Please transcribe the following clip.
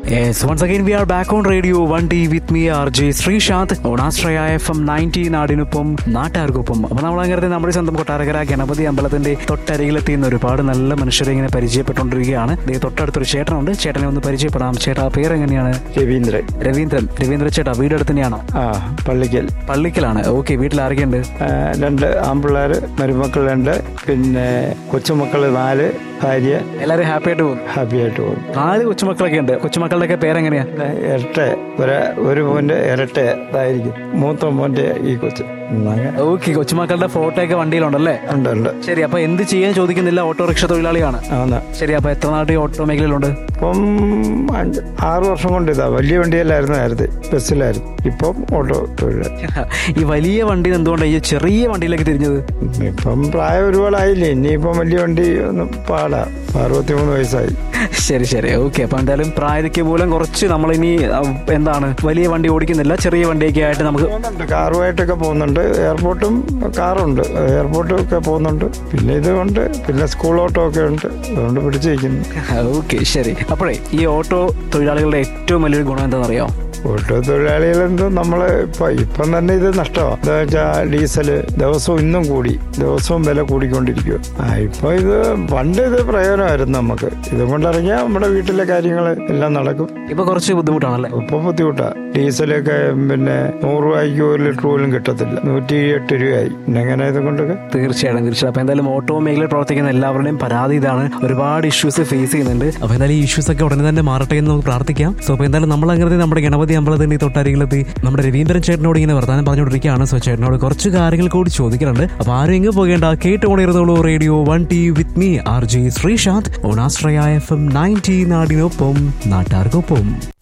Yes, once again we are back on radio 1D with me RJ Sreesanth ഓണാശ്രയ F M ninety നാടിനൊപ്പം നാട്ടുകാർക്കൊപ്പം അപ്പൊ നമ്മൾ അങ്ങനെ നമ്മുടെ സ്വന്തം കൊട്ടാരക്കര ഗണപതി അമ്പലത്തിന്റെ തൊട്ടരികിലെത്തിയുന്ന ഒരുപാട് നല്ല മനുഷ്യരെ ഇങ്ങനെ പരിചയപ്പെട്ടുകൊണ്ടിരിക്കുകയാണ് ദേ തൊട്ടടുത്തൊരു ചേട്ടനുണ്ട് ചേട്ടനെ ഒന്ന് പരിചയപ്പെടാം ചേട്ടാ പേരെങ്ങനെയാണ് രവീന്ദ്രൻ രവീന്ദ്രൻ രവീന്ദ്ര ചേട്ടാ വീടടുത്ത് തന്നെയാണോ ആ പള്ളിക്കൽ പള്ളിക്കലാണ് ഓക്കെ വീട്ടിൽ ആരൊക്കെയുണ്ട് ആ, രണ്ട് ആൺപിള്ളേർ മരുമക്കൾ രണ്ട് പിന്നെ കൊച്ചുമക്കൾ നാല് ഭാര്യ എല്ലാവരും ഹാപ്പി ആയിട്ട് പോകും ഹാപ്പി ആയിട്ട് പോകും നാല് കൊച്ചുമക്കളൊക്കെ ഉണ്ട് കൊച്ചുമക്കളുടെ ഒക്കെ പേരെങ്ങനെയാ പിന്നെ ഇരട്ട ഒരു ഒരു മോൻ്റെ ഇരട്ട ഇതായിരിക്കും മൂത്ത മോൻ്റെ ഈ കൊച്ച് ഉം, അങ്ങനെ ഓക്കെ കൊച്ചുമക്കളുടെ ഫോട്ടോ ഒക്കെ വണ്ടിയിലുണ്ടല്ലേ ഉണ്ട് ഉണ്ട് ശരി അപ്പൊ എന്ത് ചെയ്യാൻ ചോദിക്കുന്നില്ല ഓട്ടോറിക്ഷ തൊഴിലാളിയാണ് ആന്ന് ശരി അപ്പൊ എത്ര നാട്ട് ഈ ഓട്ടോ മേഖലയിലുണ്ട് ഇപ്പം അഞ്ച് ആറ് വർഷം കൊണ്ട് ഇതാ വലിയ വണ്ടിയല്ലായിരുന്നു നേരത്തെ ബസ്സിലായിരുന്നു ഇപ്പം ഓട്ടോ തൊഴിൽ ഈ വലിയ വണ്ടി എന്തുകൊണ്ടാണ് ഈ ചെറിയ വണ്ടിയിലേക്ക് തിരിഞ്ഞത് ഇപ്പം പ്രായം ഒരുപാടായില്ലേ ഇനിയിപ്പം വലിയ വണ്ടി ഒന്ന് പാടാ അറുപത്തിമൂന്ന് വയസ്സായി ശരി ശരി ഓക്കെ അപ്പൊ എന്തായാലും പ്രായതിക്ക് മൂലം കുറച്ച് നമ്മളിനി അഹ്, എന്താണ് വലിയ വണ്ടി ഓടിക്കുന്നില്ല ചെറിയ വണ്ടിയൊക്കെ ആയിട്ട് നമുക്ക് പോകുന്നുണ്ട് കാറുമായിട്ടൊക്കെ പോകുന്നുണ്ട് എയർപോർട്ടും കാറുണ്ട് എയർപോർട്ടും ഒക്കെ പോകുന്നുണ്ട് പിന്നെ ഇതുകൊണ്ട് പിന്നെ സ്കൂൾ ഓട്ടോ ഒക്കെ ഉണ്ട് അതുകൊണ്ട് പിടിച്ചിരിക്കുന്നു ഓക്കെ ശരി അപ്പോഴേ ഈ ഓട്ടോ തൊഴിലാളികളുടെ ഏറ്റവും വലിയൊരു ഗുണം എന്താണെന്നറിയോ ഓട്ടോ തൊഴിലാളികളെന്തോ നമ്മൾ ഇപ്പം ഇപ്പം തന്നെ ഇത് നഷ്ടമാണ് എന്താ വെച്ചാൽ ഡീസല് ദിവസവും ഇന്നും കൂടി ദിവസവും വില കൂടിക്കൊണ്ടിരിക്കുക ആ ഇപ്പം ഇത് പണ്ട് ഇത് പ്രയോജനമായിരുന്നു നമുക്ക് ഇതും കൊണ്ടിറങ്ങിയാൽ നമ്മുടെ വീട്ടിലെ കാര്യങ്ങൾ എല്ലാം നടക്കും ഇപ്പൊ കുറച്ച് ബുദ്ധിമുട്ടാണല്ലേ ഇപ്പം ബുദ്ധിമുട്ടാ ഡീസലൊക്കെ പിന്നെ നൂറ് രൂപയ്ക്ക് ഒരു ലിറ്റർ പോലും കിട്ടത്തില്ല നൂറ്റി എട്ട് രൂപയായി പിന്നെ എങ്ങനെ ഇത് കൊണ്ടൊക്കെ തീർച്ചയായിട്ടും തീർച്ചയായിട്ടും അപ്പൊ എന്തായാലും ഓട്ടോ മേഖലയിൽ പ്രവർത്തിക്കുന്ന എല്ലാവരുടെയും പരാതി ഇതാണ് ഒരുപാട് ഇഷ്യൂസ് ഫേസ് ചെയ്യുന്നുണ്ട് അപ്പൊ എന്തായാലും ഈ ഇഷ്യൂസ് ഒക്കെ ഉടനെ തന്നെ മാറട്ടെ എന്ന് നമുക്ക് പ്രാർത്ഥിക്കാം സോ അപ്പൊ എന്തായാലും നമ്മൾ അങ്ങനെ നമ്മുടെ ഗണപതി അമ്പലത്തിന്റെ തൊട്ടരികിലെത്തി നമ്മുടെ രവീന്ദ്രൻ ചേട്ടനോട് ഇങ്ങനെ വർത്താനം പറഞ്ഞുകൊണ്ടിരിക്കുകയാണ് സോ ചേട്ടനോട് കുറച്ച് കാര്യങ്ങൾ കൂടി ചോദിക്കുന്നുണ്ട് അപ്പൊ ആരും എങ്ങും പോകേണ്ട കേട്ടുകൊണ്ടിരുന്നോളൂ radio one T with me R J Sreesanth ഓണാശ്രയ എഫ് എം നയൻറ്റി നാടിനൊപ്പം നാട്ടാർക്കൊപ്പം